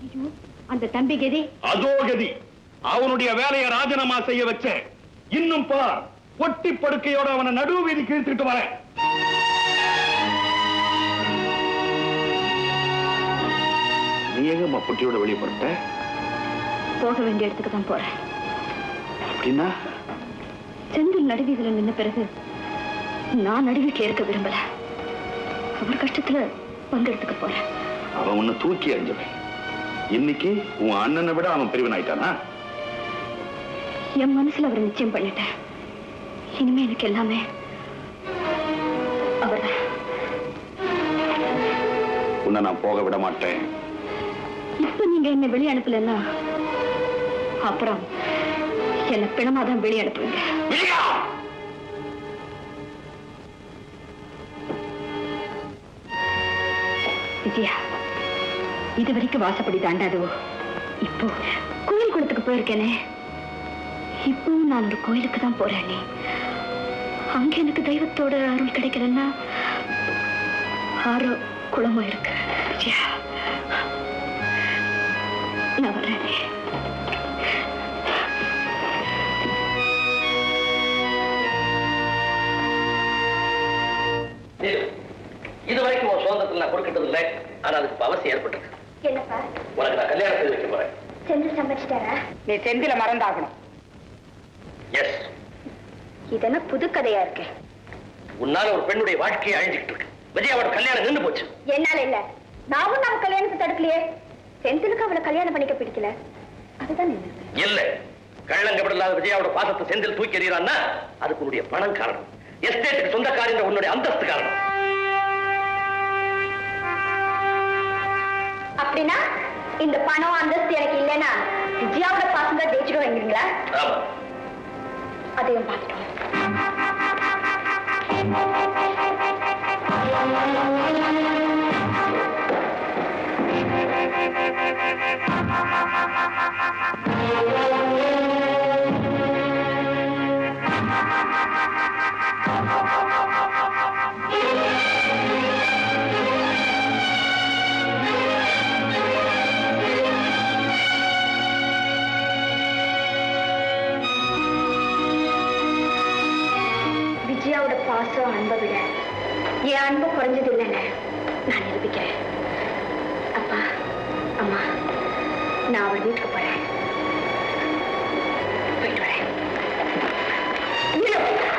ஐயோ அந்த தம்பி கதி அதோ கதி அவனுடைய வேலையை ராஜினாமா செய்ய வச்ச இன்னும் பார் பொட்டி படுக்கையோட அவனை நடுவு வீதிக்கு இழுத்துட்டு வரேன் நீ எங்கம்மா பொட்டியோட வெளியே புறப்பட்ட போக வேண்டிய இடத்துக்கு தான் போறேன் அப்படின்னா செந்தில் நடுவீதில நின்ன பிறகு நான் நடுவீட்டுல இருக்க விரும்பல அவர் கஷ்டத்துல பங்கெடுத்துக்க போறேன் அவன் உன்னை தூக்கி எறிஞ்சவன் இன்னைக்கு உன் அண்ணனை விட அவன் பிரிவன் ஆயிட்டானா என் மனசுல அவரை நிச்சயம் பண்ணிட்டேன் இனிமே எனக்கு எல்லாமே அவர்தான் உன்னை நான் போக விட மாட்டேன் இப்ப நீங்க என்ன வெளியே அனுப்பலன்னா அப்புறம் என்ன பிணமா தான் வெளியே அனுப்புவீங்க விஜயா விஜயா இது வரைக்கும் வாசப்படி தாண்டாதோ இப்போ கோயில் குளத்துக்கு போயிருக்கேனே இப்பவும் நான் ஒரு கோயிலுக்கு தான் போறேனே அங்க எனக்கு தெய்வத்தோட அருள் கிடைக்கலன்னா ஆரோ குளமா இருக்கு விஜயா நான் வர்றேனே இது வரைக்கும் உன் சுதந்திரத்தில் நான் கொடுக்கிட்டது இல்லை ஆனா அதுக்கு இப்ப அவசியம் ஏற்பட்டது என்னப்பா உனக்கு நான் கல்யாணம் செய்து வைக்க போறேன் செந்தில் சமைச்சிட்டாரா நீ செந்தில மறந்தாகணும் எஸ் இதெல்லாம் புது கதையா இருக்கு உன்னால ஒரு பெண்ணுடைய வாழ்க்கையை அழிஞ்சுக்கிட்டு இருக்கு விஜயாவோட கல்யாணம் நின்று போச்சு என்னால இல்ல நாமும் நம்ம கல்யாணத்தை தடுக்கலையே செந்திலுக்கு அவளை கல்யாணம் பண்ணிக்க பிடிக்கல அதுதான் என்ன இல்ல கள்ளங்கப்படலாத விஜயாவோட பாசத்தை செந்தில் தூக்கி எறிகிறான்னா அதுக்கு உன்னுடைய பணம் காரணம் எஸ்டேட்டுக்கு சொந்தக்காரின்ற உன்னுடைய அந்தஸ்து காரணம் அப்படின்னா இந்த பணம் அந்தஸ்து எனக்கு இல்லைன்னா விஜயாவோட பாசங்க ஜெயிச்சிடுவாங்கிறீங்களா ஆமா அதையும் பார்த்துட்டோம் விஜயாவோட பாசம் அன்பை விட என் அன்பு குறைஞ்சது இல்லைன்னு நான் நிரூபிக்கிறேன் அப்பா அம்மா நான் அவள் வீட்டுக்கு போறேன் போயிட்டு வரேன் நீலு,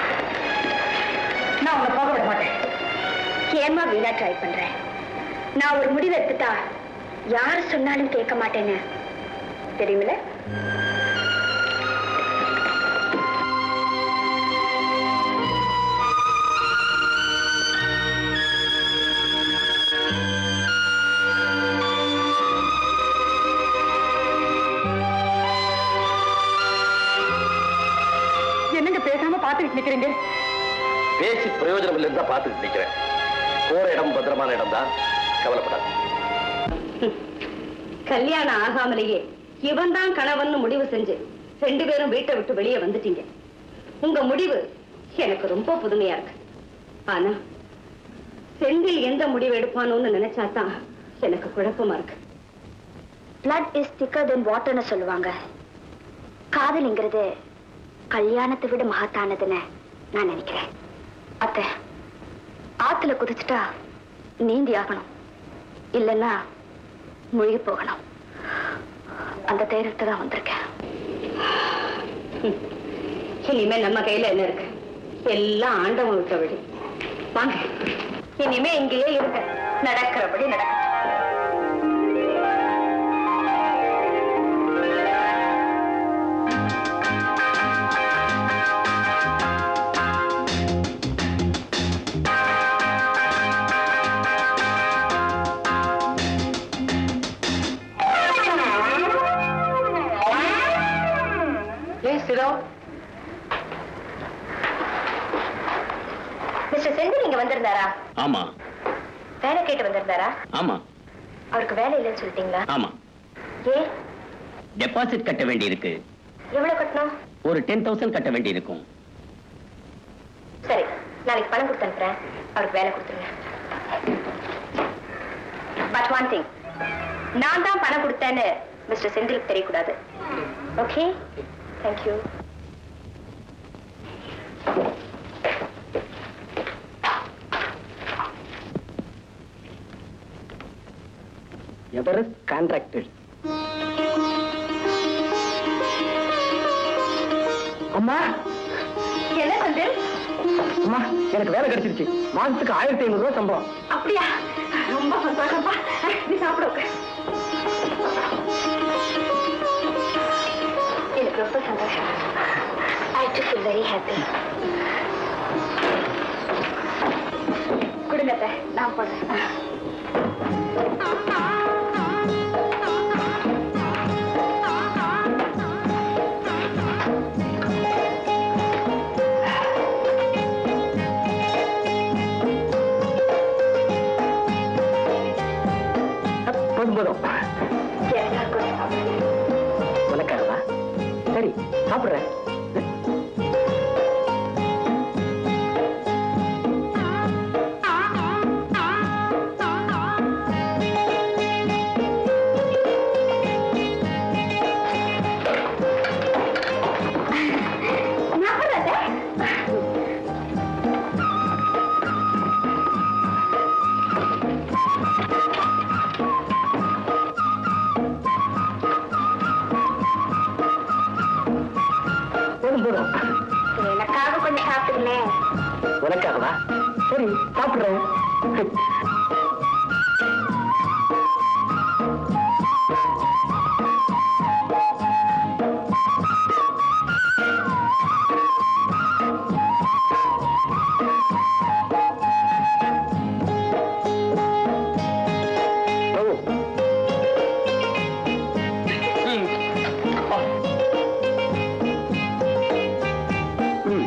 நான் உன்னை போக விட மாட்டேன் ஏமா வீணா ட்ரை பண்றேன் நான் ஒரு முடிவு எடுத்துட்டா யாரு சொன்னாலும் கேட்க மாட்டேன்னு தெரியுமில்ல என்னங்க பேசாம பாத்துக்கிட்டு நிக்கிறீங்க பேசி பிரயோஜனம் இல்லைன்னு தான் பார்த்துக்கிட்டு நிக்கிறேன் போற இடம் பத்திரமான இடம் தான் கவலைப்படாது கல்யாணம் ஆகாமலேயே இவன் தான் கணவன் முடிவு செஞ்சு ரெண்டு பேரும் வீட்டை விட்டு வெளியே வந்துட்டீங்க உங்க முடிவு எனக்கு ரொம்ப புதுமையா இருக்கு ஆனா செந்தில் எந்த முடிவு எடுப்பானோன்னு நினைச்சாதான் எனக்கு குழப்பமா இருக்கு blood is thicker than waterன்னு சொல்லுவாங்க காதலிங்கிறது கல்யாணத்தை விட மகத்தானதுன்னு நான் நினைக்கிறேன் அத்தை ஆத்துல குதிச்சுட்டா நீந்தி ஆகணும் இல்லைன்னா முழுகி போகணும் அந்த தைரியத்தை தான் வந்திருக்கேன் இனிமே நம்ம கையில என்ன இருக்கு எல்லாம் ஆண்டவன் விட்ட வழி வாங்க இனிமே இங்கேயே இருக்க நடக்கிறபடி நடக்க Please sit down. Mister Senthil இங்க வந்திருந்தாரா ஆமா வேலை கேட்டு வந்திருந்தாரா ஆமா அவருக்கு வேலை இல்லைன்னு சொல்லிட்டீங்களா ஆமா ஏ டெபாசிட் கட்ட வேண்டியிருக்கு எவ்வளவு கட்டணும் ஒரு டென் தௌசண்ட் கட்ட வேண்டியிருக்கும் சரி நாளைக்கு பணம் கொடுத்து அனுப்புறேன் அவருக்கு வேலை கொடுத்துருங்க பட் ஒன் திங் நான் தான் பணம் கொடுத்தேன்னு மிஸ்டர் செந்திலுக்கு தெரியக்கூடாது ஓகே தேங்க்யூ எவரெஸ்ட் கான்ட்ராக்டட் அம்மா என்ன செந்தில் அம்மா எனக்கு வேலை கிடைச்சிருச்சு மாசத்துக்கு ஆயிரத்தி ஐநூறு ரூபாய் சம்பளம் அப்படியா ரொம்ப சந்தோஷப்பா நீ சாப்பிட உட்கார். எனக்கு ரொம்ப சந்தோஷம் I to feel very happy கொடுங்க அத்தை, நான் போடுறேன் போதும் போதும் எல்லாருக்கும் சாப்பிடுங்க. உனக்காகவா சரி சாப்பிடுறேன் நான் போடுறேன் அத்தை. போதும் போதும் எனக்காக கொஞ்சம் சாப்பிட்டுங்களேன் உனக்காகவா சரி சாப்பிடுறேன் ஓ. ம்.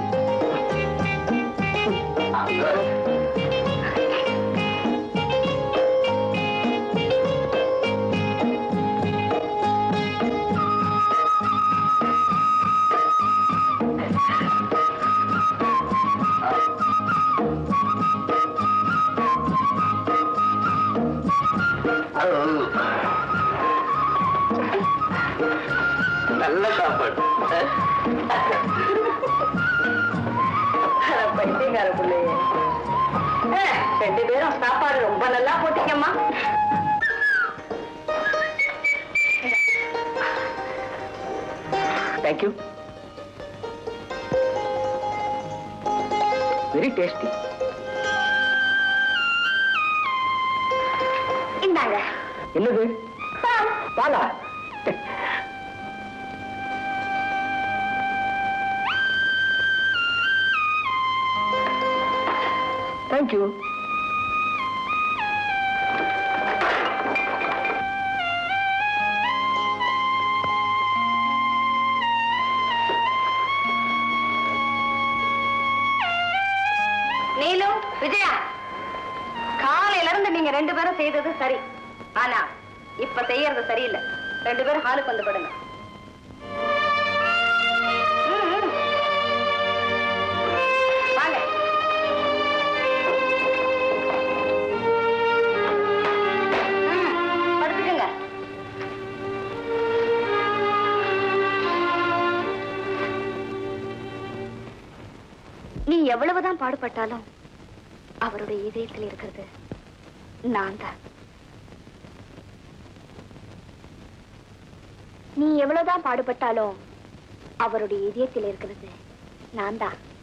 நல்ல சாப்பாடு பைத்தியக்கார பிள்ளைய ரெண்டு பேரும் சாப்பாடு ரொம்ப நல்லா போட்டீங்கம்மா தேங்க்யூ வெரி டேஸ்டி இந்தாங்க என்னது பாலா தேங்க்யூ நீலு விஜயா காலையில இருந்து நீங்க ரெண்டு பேரும் செய்தது சரி ஆனா இப்ப செய்யறது சரியில்லை ரெண்டு பேரும் ஹாலுக்கு வந்து படுங்க ம், ம். வாங்க ம், படுத்துக்குங்க நீ எவ்வளவுதான் பாடுபட்டாலும் அவருடைய இதயத்தில் இருக்கிறது நான் தான் நீ எவ்வளவுதான் பாடுபட்டாலும் அவருடைய இதயத்தில் இருக்கிறது நான் தான்